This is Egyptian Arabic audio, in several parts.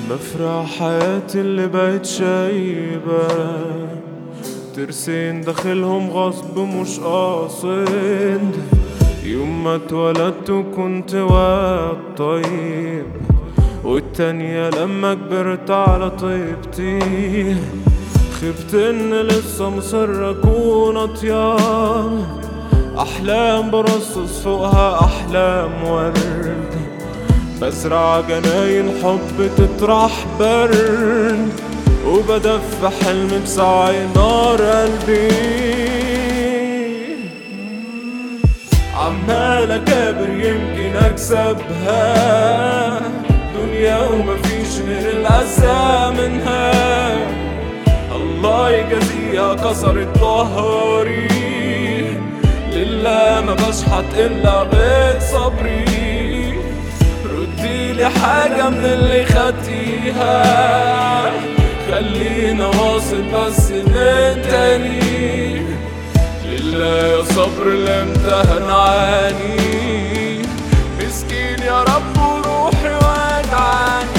بفرح حياتي اللي بقت شايبة ترسين داخلهم غصب مش قاصد يوم ما اتولدت وكنت واد طيب والتانية لما كبرت على طيبتي خفت ان لسه مصر اكون اطيب احلام برصص فوقها احلام ورد بزرع جناين حب تطرح برد وبدف حلم بسعي نار قلبي عمال اكابر يمكن اكسبها دنيا ومفيش غير الأسى منها الله يجازيها كسرت ظهري لله ما بشحت الا بيت صبري ردي لي حاجة من اللي خدتيها خلينا واصل بس من تاني لله يا صبر اللي امتهن عاني مسكين يا رب وروحي وجعاني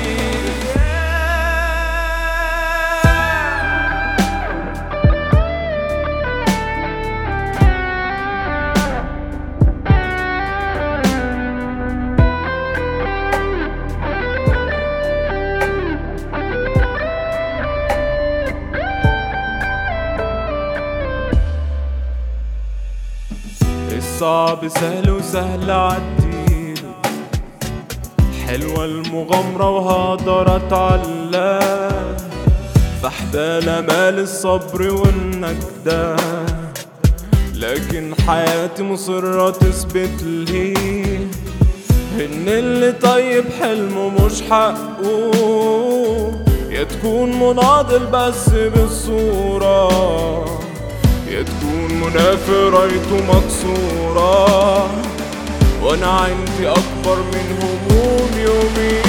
الصعب سهل وسهل عديله حلوة المغامرة وهقدر اتعلم فحبال امال الصبر والنجدة لكن حياتي مصرة تثبت لي ان اللي طيب حلمه مش حقه يا تكون مناضل بس بالصورة يا تكون منافق رايته مكسورة وانا عندي اكبر من هموم يومي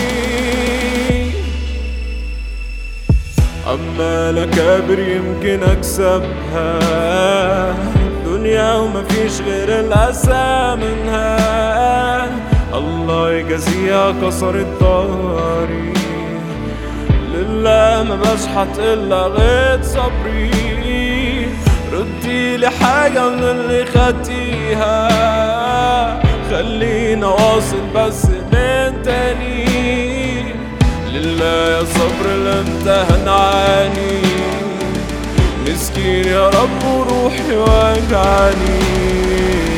عمال اكابر يمكن اكسبها دنيا ومفيش غير الاسى منها الله يجازيها كسرت ظهري لله ما بشحت الا غير صبري ردي لي حاجة من اللي خدتيها خلينا واصل بس من تاني لله يا صبر اللي امتهن عاني مسكين يا رب وروحي وجعاني